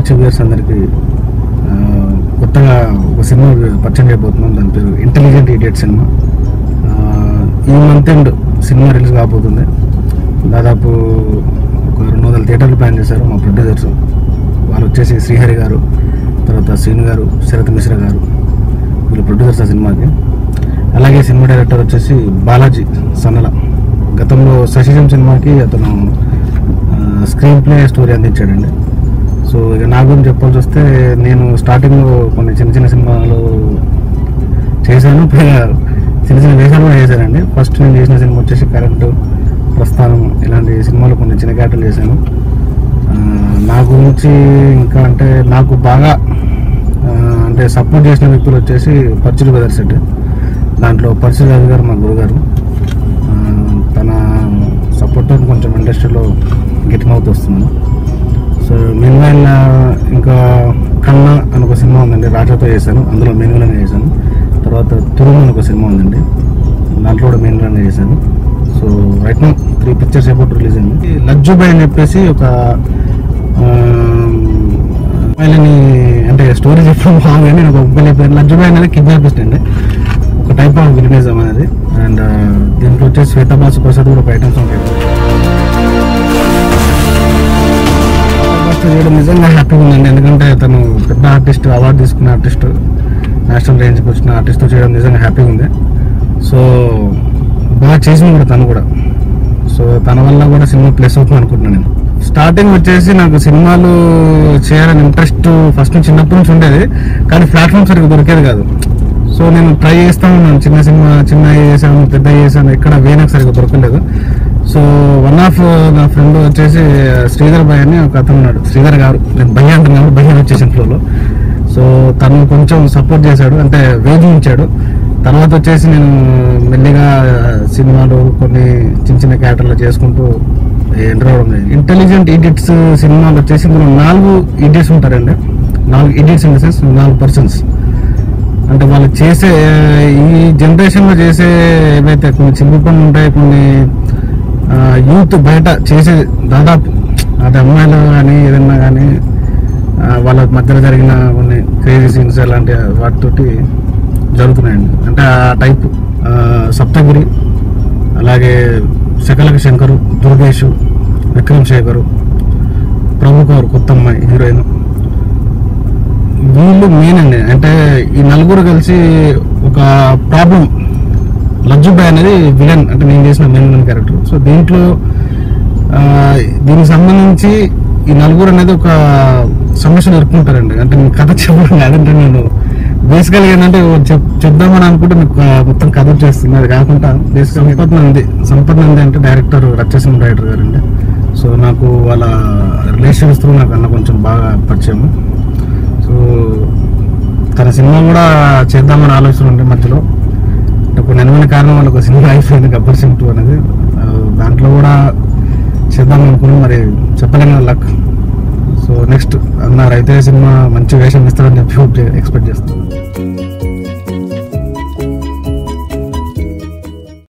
Kamakshi viewers అందరికి ఆ, కొత్తగా ఒక సినిమా పరిచయం చేయబోతున్నాం దాని పేరు ఇంటెలిజెంట్ ఇడియట్ సినిమా ఆ, ఈ మంత్ ఎండ్ సినిమా రిలీజ్ కాబోతుంది దాదాపు ఒక రెండు వందల థియేటర్లు ప్లాన్ చేశారు మా ప్రొడ్యూసర్స్ వాళ్ళు వచ్చేసి శ్రీహరి గారు తర్వాత శ్రీను గారు శరత్ మిశ్రా గారు వీళ్ళు ప్రొడ్యూసర్స్ ఆ సినిమాకి అలాగే సినిమా డైరెక్టర్ వచ్చేసి బాలాజీ సన్నల గతంలో శశిజం సినిమాకి అతను స్క్రీన్ ప్లే స్టోరీ అందించాడండి సో ఇక నా గురించి చెప్పాల్సి వస్తే నేను స్టార్టింగ్లో కొన్ని చిన్న చిన్న సినిమాలు చేశాను పైగా చిన్న చిన్న వేషాలు కూడా చేశానండి ఫస్ట్ నేను చేసిన సినిమా వచ్చేసి కరెంటు ప్రస్థానం ఇలాంటి సినిమాలు కొన్ని చిన్న క్యారెక్టర్లు చేశాను ఆ, నా గురించి ఇంకా అంటే నాకు బాగా ఆ, అంటే సపోర్ట్ చేసిన వ్యక్తులు వచ్చేసి పర్చులు బ్రదర్స్ అండి దాంట్లో పర్చులు రవి గారు మా గురుగారు ఆ, తన సపోర్ట్తో కొంచెం ఇండస్ట్రీలో గెటింగ్ అవుతూ వస్తున్నాను సో మెయిన్ ఇంకా కన్న అని ఒక సినిమా ఉందండి రాజాతో చేశాను అందులో మెయిన్ విలన్గా చేశాను తర్వాత తురుము అని ఒక సినిమా ఉందండి దాంట్లో కూడా మెయిన్ విలన్గా చేశాను so right now three pictures ఎప్పుడు రిలీజ్ అయింది లజ్జుబాయ్ అని చెప్పేసి ఒక ఆ, అమ్మాయిలని అంటే స్టోరీ చెప్పడం బాగుంది నేను ఒక అబ్బాయి పేరు లజ్జుబాయ్ అనేది కిడ్నాపిస్ట్ అండి ఒక టైప్ ఆఫ్ విలినిజం అనేది అండ్ దీంట్లో వచ్చేసి శ్వేతాబాసు ప్రసాద్ కూడా ఒక ఐటమ్ సాంగ్ ఫస్ట్ చేయడం నిజంగా హ్యాపీగా ఉందండి ఎందుకంటే తను పెద్ద ఆర్టిస్ట్ అవార్డు తీసుకున్న ఆర్టిస్ట్ నేషనల్ రేంజ్కి వచ్చిన ఆర్టిస్ట్ చేయడం నిజంగా హ్యాపీగా ఉంది సో బాగా చేసింది కూడా తను కూడా సో తన వల్ల కూడా సినిమా ప్లస్ అవుతుంది అనుకుంటున్నాను నేను స్టార్టింగ్ వచ్చేసి నాకు సినిమాలు చేయాలని ఇంట్రెస్ట్ ఫస్ట్ నుంచి చిన్నప్పటి నుంచి ఉండేది కానీ ప్లాట్ఫామ్ సరిగ్గా దొరికేది కాదు సో నేను ట్రై చేస్తా ఉన్నాను చిన్న సినిమా చిన్న చేశాను పెద్ద చేశాను ఎక్కడ వేనకు సరిగ్గా దొరకలేదు సో వన్ ఆఫ్ నా ఫ్రెండ్ వచ్చేసి శ్రీధర్ భయ్ అని ఒక అతను ఉన్నాడు శ్రీధర్ గారు నేను భయ్య అంటున్నాను భయ్య వచ్చేసిన ఫ్లోలో సో తను కొంచెం సపోర్ట్ చేశాడు అంటే వేధించాడు తర్వాత వచ్చేసి నేను మెల్లిగా సినిమాలు కొన్ని చిన్న చిన్న క్యారెక్టర్లు చేసుకుంటూ ఎంటర్ అవడం జరిగింది ఇంటెలిజెంట్ ఎడిట్స్ సినిమాలు వచ్చేసి ఇందులో నాలుగు ఎడిట్స్ ఉంటారండి నాలుగు ఎడిట్స్ ఇన్ ద సెన్స్ నాలుగు పర్సన్స్ అంటే వాళ్ళు చేసే ఈ జనరేషన్ లో చేసే ఏవైతే కొన్ని చిన్న పనులు ఉంటాయి కొన్ని యూత్ బయట చేసే దాదాపు అది అమ్మాయిలు కానీ ఏదన్నా కానీ వాళ్ళ మధ్యలో జరిగిన కొన్ని క్రేజీ సీన్స్ అలాంటి వాటితోటి జరుగుతున్నాయండి అంటే ఆ టైప్ సప్తగిరి అలాగే శకలక శంకరు దుర్గేష్ విక్రమ్ శేఖరు ప్రభు కౌర్ కొత్త అమ్మాయి హీరోయిన్ వీళ్ళు మెయిన్ అండి అంటే ఈ నలుగురు కలిసి ఒక ప్రాబ్లం లజ్జుబాయ్ అనేది విలన్ అంటే నేను చేసిన మెయిన్ విలన్ క్యారెక్టర్ సో దీంట్లో ఆ, దీనికి సంబంధించి ఈ నలుగురు అనేది ఒక సమస్యను ఎదుర్కొంటారండి అంటే నేను కథ చెప్పడం కాదంటే నేను బేసికల్గా ఏంటంటే చెప్ చెప్దామని అనుకుంటే మీకు ఆ మొత్తం కథ వచ్చేస్తుంది అది కాకుండా బేసికల్ సంపత్ నంది సంపత్ నంది అంటే డైరెక్టర్ రచ్చసింహ డైరెక్టర్ గారు అండి సో నాకు వాళ్ళ రిలేషన్స్ త్రూ నాకు అన్న కొంచెం బాగా పరిచయం సో తన సినిమా కూడా చేద్దామని ఆలోచన ఉండే మధ్యలో అంటే కొన్ని అనుకునే కారణం వల్ల ఒక సినిమా అయిపోయింది గబ్బర్ సింగ్ టూ అనేది ఆ, దాంట్లో కూడా చేద్దాం అనుకుని మరి చెప్పలేని లక్ సో నెక్స్ట్ అన్న రైతే సినిమా మంచి వేషం ఇస్తారని చెప్పి ఎక్స్పెక్ట్ చేస్తాను